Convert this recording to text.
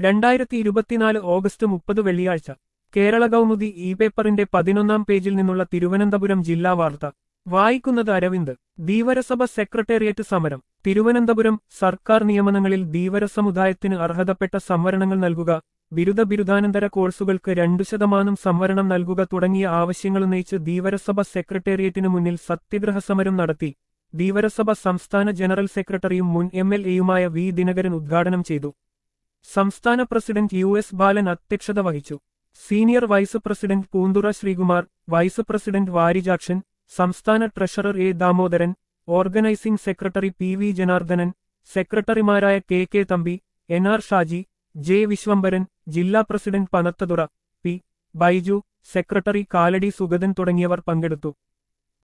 രണ്ടായിരത്തി ഇരുപത്തിനാല് ഓഗസ്റ്റ് മുപ്പത് വെള്ളിയാഴ്ച കേരള കൗമുദി ഇ പേപ്പറിന്റെ പതിനൊന്നാം പേജിൽ നിന്നുള്ള തിരുവനന്തപുരം ജില്ലാ വാർത്ത വായിക്കുന്നത് അരവിന്ദ് ധീവരസഭ സെക്രട്ടേറിയറ്റ് സമരം തിരുവനന്തപുരം സർക്കാർ നിയമനങ്ങളിൽ ധീവര സമുദായത്തിന് അർഹതപ്പെട്ട സംവരണങ്ങൾ നൽകുക ബിരുദ ബിരുദാനന്തര കോഴ്സുകൾക്ക് രണ്ടു ശതമാനം സംവരണം നൽകുക തുടങ്ങിയ ആവശ്യങ്ങളുന്നയിച്ച് ധീവരസഭ സെക്രട്ടേറിയറ്റിനു മുന്നിൽ സത്യഗ്രഹ സമരം നടത്തി ധീവരസഭ സംസ്ഥാന ജനറൽ സെക്രട്ടറിയും മുൻ എം എൽ എയുമായ വി ദിനകരൻ ഉദ്ഘാടനം ചെയ്തു സംസ്ഥാന പ്രസിഡന്റ് യു എസ് ബാലൻ അധ്യക്ഷത വഹിച്ചു senior vice president Poonthura Sreekumar vice president Varijakshan സംസ്ഥാന treasurer A Damodaran organising secretary P V Janardhanan സെക്രട്ടറിമാരായ K K Thampi N R Shaji J Viswambharan ജില്ലാ president Panathura P Baiju secretary Kaladi Sugathan തുടങ്ങിയവർ പങ്കെടുത്തു